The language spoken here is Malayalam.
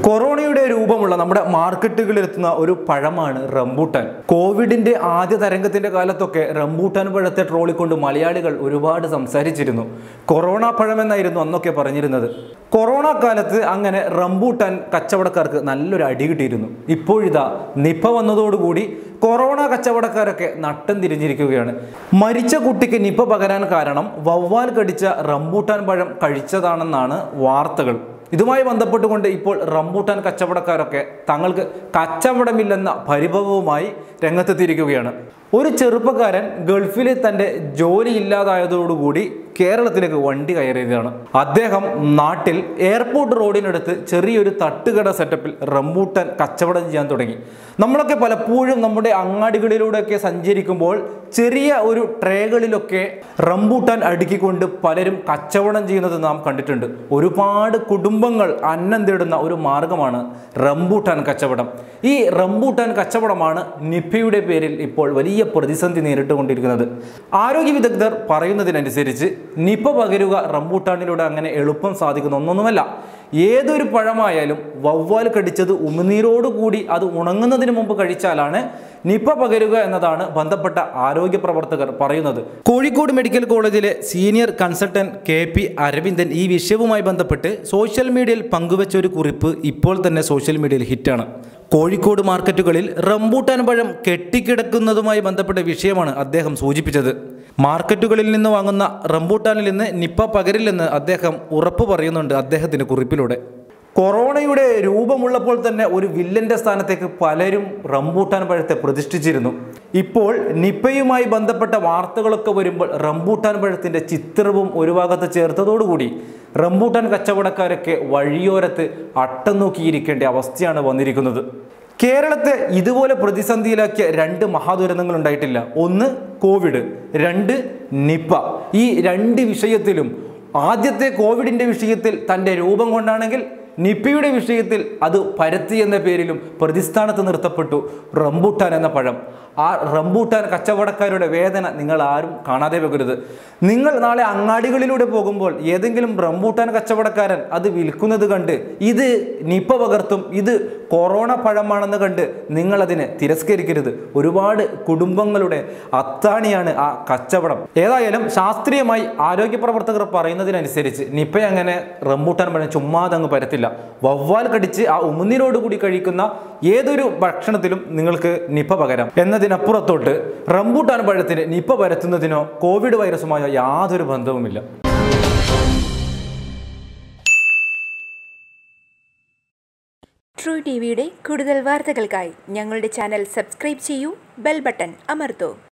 കൊറോണയുടെ രൂപമുള്ള നമ്മുടെ മാർക്കറ്റുകളിൽ എത്തുന്ന ഒരു പഴമാണ് റംബൂട്ടാൻ കോവിഡിന്റെ ആദ്യ തരംഗത്തിന്റെ കാലത്തൊക്കെ റംബൂട്ടാൻ പഴത്തെ ട്രോളിക്കൊണ്ട് മലയാളികൾ ഒരുപാട് സംസാരിച്ചിരുന്നു കൊറോണ പഴം എന്നായിരുന്നു അന്നൊക്കെ പറഞ്ഞിരുന്നത് കൊറോണ കാലത്ത് അങ്ങനെ റംബൂട്ടാൻ കച്ചവടക്കാർക്ക് നല്ലൊരു അടി കിട്ടിയിരുന്നു ഇപ്പോഴിതാ നിപ്പ വന്നതോടുകൂടി കൊറോണ കച്ചവടക്കാരൊക്കെ നട്ടം തിരിഞ്ഞിരിക്കുകയാണ് മരിച്ച കുട്ടിക്ക് നിപ്പ പകരാൻ കാരണം വവ്വാൽ കടിച്ച റംബൂട്ടാൻ പഴം കഴിച്ചതാണെന്നാണ് വാർത്തകൾ ഇതുമായി ബന്ധപ്പെട്ടുകൊണ്ട് ഇപ്പോൾ റംബൂട്ടാൻ കച്ചവടക്കാരൊക്കെ തങ്ങൾക്ക് കച്ചവടമില്ലെന്ന പരിഭവവുമായി രംഗത്തെത്തിയിരിക്കുകയാണ് ഒരു ചെറുപ്പക്കാരൻ ഗൾഫിൽ തൻ്റെ ജോലി ഇല്ലാതായതോടുകൂടി കേരളത്തിലേക്ക് വണ്ടി കയറിയതാണ് അദ്ദേഹം നാട്ടിൽ എയർപോർട്ട് റോഡിനടുത്ത് ചെറിയൊരു തട്ടുകട സെറ്റപ്പിൽ റംബൂട്ടാൻ കച്ചവടം ചെയ്യാൻ തുടങ്ങി നമ്മളൊക്കെ പലപ്പോഴും നമ്മുടെ അങ്ങാടികളിലൂടെയൊക്കെ സഞ്ചരിക്കുമ്പോൾ ചെറിയ ഒരു ട്രേകളിലൊക്കെ റംബൂട്ടാൻ അടുക്കിക്കൊണ്ട് പലരും കച്ചവടം ചെയ്യുന്നത് നാം കണ്ടിട്ടുണ്ട് ഒരുപാട് കുടുംബങ്ങൾ അന്നം തേടുന്ന ഒരു മാർഗമാണ് റംബൂട്ടാൻ കച്ചവടം ഈ റംബൂട്ടാൻ കച്ചവടമാണ് നിപ്പയുടെ പേരിൽ ഇപ്പോൾ വലിയ പ്രതിസന്ധി നേരിട്ടുകൊണ്ടിരിക്കുന്നത് ആരോഗ്യ വിദഗ്ധർ പറയുന്നതിനനുസരിച്ച് നിപ്പ പകരുക റംബൂട്ടാനിലൂടെ അങ്ങനെ എളുപ്പം സാധിക്കുന്ന ഒന്നൊന്നുമല്ല ഏതൊരു പഴമായാലും വവ്വാൽ കടിച്ചത് ഉമിനീരോടുകൂടി അത് ഉണങ്ങുന്നതിന് മുമ്പ് കഴിച്ചാലാണ് നിപ്പ പകരുക എന്നതാണ് ബന്ധപ്പെട്ട ആരോഗ്യ പ്രവർത്തകർ പറയുന്നത് കോഴിക്കോട് മെഡിക്കൽ കോളേജിലെ senior consultant K P Aravindan ഈ വിഷയവുമായി ബന്ധപ്പെട്ട് സോഷ്യൽ മീഡിയയിൽ പങ്കുവച്ച ഒരു കുറിപ്പ് ഇപ്പോൾ തന്നെ സോഷ്യൽ മീഡിയയിൽ ഹിറ്റാണ് കോഴിക്കോട് മാർക്കറ്റുകളിൽ റംബൂട്ടാൻ പഴം കെട്ടിക്കിടക്കുന്നതുമായി ബന്ധപ്പെട്ട വിഷയമാണ് അദ്ദേഹം സൂചിപ്പിച്ചത് മാർക്കറ്റുകളിൽ നിന്ന് വാങ്ങുന്ന റംബൂട്ടാനിൽ നിന്ന് നിപ്പ പകരില്ലെന്ന് അദ്ദേഹം ഉറപ്പു പറയുന്നുണ്ട് അദ്ദേഹത്തിൻ്റെ കുറിപ്പിലൂടെ കൊറോണയുടെ രൂപമുള്ളപ്പോൾ തന്നെ ഒരു വില്ലന്റെ സ്ഥാനത്തേക്ക് പലരും റംബൂട്ടാൻ പഴത്തെ പ്രതിഷ്ഠിച്ചിരുന്നു ഇപ്പോൾ നിപ്പയുമായി ബന്ധപ്പെട്ട വാർത്തകളൊക്കെ വരുമ്പോൾ റംബൂട്ടാൻ പഴത്തിന്റെ ചിത്രവും ഒരു ഭാഗത്ത് ചേർത്തതോടുകൂടി റംബൂട്ടാൻ കച്ചവടക്കാരൊക്കെ വഴിയോരത്ത് അട്ടം നോക്കിയിരിക്കേണ്ട അവസ്ഥയാണ് വന്നിരിക്കുന്നത് കേരളത്തെ ഇതുപോലെ പ്രതിസന്ധിയിലാക്കിയ രണ്ട് മഹാദുരന്തങ്ങൾ ഉണ്ടായിട്ടില്ല ഒന്ന് കോവിഡ് രണ്ട് നിപ്പ ഈ രണ്ട് വിഷയത്തിലും ആദ്യത്തെ കോവിഡിന്റെ വിഷയത്തിൽ തൻ്റെ രൂപം കൊണ്ടാണെങ്കിൽ നിപ്പയുടെ വിഷയത്തിൽ അത് പരത്തി എന്ന പേരിലും പ്രതിസ്ഥാനത്ത് നിർത്തപ്പെട്ടു റംബൂട്ടാൻ എന്ന പഴം ആ റംബൂട്ടാൻ കച്ചവടക്കാരുടെ വേദന നിങ്ങൾ ആരും കാണാതെ പോകരുത് നിങ്ങൾ നാളെ അങ്ങാടികളിലൂടെ പോകുമ്പോൾ ഏതെങ്കിലും റംബൂട്ടാൻ കച്ചവടക്കാരൻ അത് വിൽക്കുന്നത് കണ്ട് ഇത് നിപ്പ പകർത്തും ഇത് കൊറോണ പഴമാണെന്ന് കണ്ട് നിങ്ങളതിനെ തിരസ്കരിക്കരുത് ഒരുപാട് കുടുംബങ്ങളുടെ അത്താണിയാണ് ആ കച്ചവടം ഏതായാലും ശാസ്ത്രീയമായി ആരോഗ്യ പ്രവർത്തകർ പറയുന്നതിനനുസരിച്ച് നിപ്പ അങ്ങനെ റംബൂട്ടാൻ പഴം ചുമ്മാതെ അങ്ങ് പരത്തില്ല വവ്വാൽ കടിച്ച് ആ ഉമിനീരോടുകൂടി കഴിക്കുന്ന ഏതൊരു ഭക്ഷണത്തിലും നിങ്ങൾക്ക് നിപ്പ പകരാം എന്നതിനപ്പുറത്തോട്ട് റംബൂട്ടാൻ പഴത്തിന് നിപ്പ പരത്തുന്നതിനോ കോവിഡ് വൈറസുമായോ യാതൊരു ബന്ധവുമില്ല ട്രൂ ടി വിയുടെ കൂടുതൽ വാർത്തകൾക്കായി ഞങ്ങളുടെ ചാനൽ സബ്സ്ക്രൈബ് ചെയ്യൂ ബെൽ ബട്ടൺ അമർത്തൂ